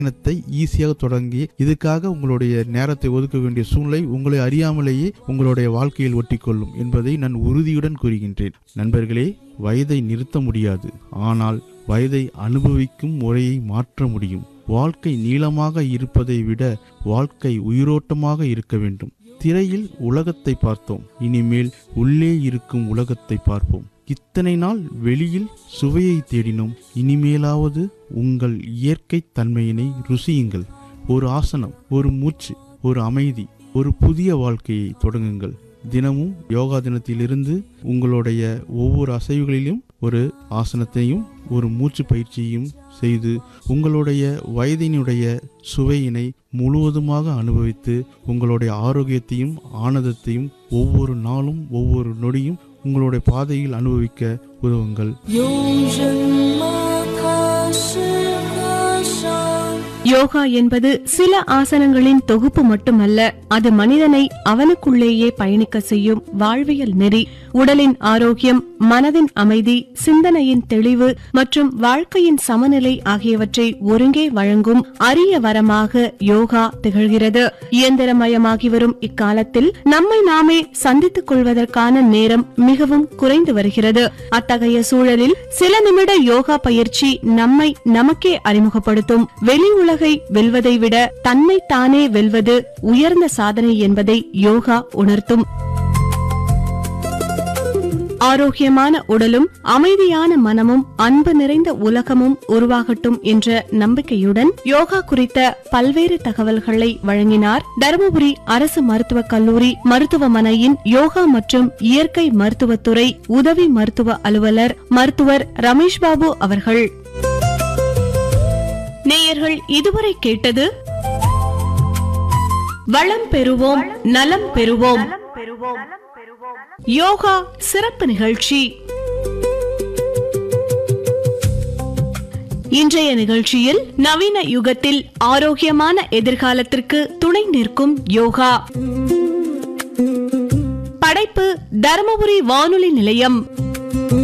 பயணத்தை ஈஸியாக தொடங்கி இதுக்காக உங்களுடைய நேரத்தை ஒதுக்க வேண்டிய சூழ்நிலை உங்களை அறியாமலேயே உங்களுடைய வாழ்க்கையில் ஒட்டிக்கொள்ளும் என்பதை நான் உறுதியுடன் கூறுகின்றேன் நண்பர்களே வயதை நிறுத்த முடியாது ஆனால் வயதை அனுபவிக்கும் முறையை மாற்ற முடியும் வாழ்க்கை நீளமாக இருப்பதை விட வாழ்க்கை உயிரோட்டமாக இருக்க வேண்டும் திரையில் உலகத்தை பார்த்தோம் இனிமேல் உள்ளே இருக்கும் உலகத்தை பார்ப்போம் இத்தனை நாள் வெளியில் சுவையை தேடினோம் இனிமேலாவது உங்கள் இயற்கை தன்மையினை ருசியுங்கள் ஒரு ஆசனம் ஒரு மூச்சு ஒரு அமைதி ஒரு புதிய வாழ்க்கையை தொடங்குங்கள் தினமும் யோகா தினத்திலிருந்து உங்களுடைய ஒவ்வொரு அசைவுகளிலும் ஒரு ஆசனத்தையும் ஒரு மூச்சு பயிற்சியையும் செய்து உங்களுடைய வயதினுடைய சுவையினை முழுவதுமாக அனுபவித்து உங்களுடைய ஆரோக்கியத்தையும் ஆனந்தத்தையும் ஒவ்வொரு நாளும் ஒவ்வொரு நொடியும் உங்களுடைய பாதையில் அனுபவிக்க உதவுங்கள் 有人吗？他是和尚。 யோகா என்பது சில ஆசனங்களின் தொகுப்பு மட்டுமல்ல அது மனிதனை அவனுக்குள்ளேயே பயணிக்க செய்யும் வாழ்வியல் நெறி உடலின் ஆரோக்கியம் மனதின் அமைதி சிந்தனையின் தெளிவு மற்றும் வாழ்க்கையின் சமநிலை ஆகியவற்றை ஒருங்கே வழங்கும் அரிய வரமாக யோகா திகழ்கிறது இயந்திரமயமாகி வரும் இக்காலத்தில் நம்மை நாமே சந்தித்துக் கொள்வதற்கான நேரம் மிகவும் குறைந்து வருகிறது அத்தகைய சூழலில் சில நிமிட யோகா பயிற்சி நம்மை நமக்கே அறிமுகப்படுத்தும் வெளி உலகை வெல்வதை விட தன்னை தானே வெல்வது உயர்ந்த சாதனை என்பதை யோகா உணர்த்தும் ஆரோக்கியமான உடலும் அமைதியான மனமும் அன்பு நிறைந்த உலகமும் உருவாகட்டும் என்ற நம்பிக்கையுடன் யோகா குறித்த பல்வேறு தகவல்களை வழங்கினார் தருமபுரி அரசு மருத்துவக் கல்லூரி மருத்துவமனையின் யோகா மற்றும் இயற்கை மருத்துவத்துறை உதவி மருத்துவ அலுவலர் மருத்துவர் ரமேஷ் பாபு அவர்கள் நேயர்கள் இதுவரை கேட்டது வளம் பெறுவோம் நலம் பெறுவோம் யோகா சிறப்பு நிகழ்ச்சி இன்றைய நிகழ்ச்சியில் நவீன யுகத்தில் ஆரோக்கியமான எதிர்காலத்திற்கு துணை நிற்கும் யோகா படைப்பு தருமபுரி வானொலி நிலையம்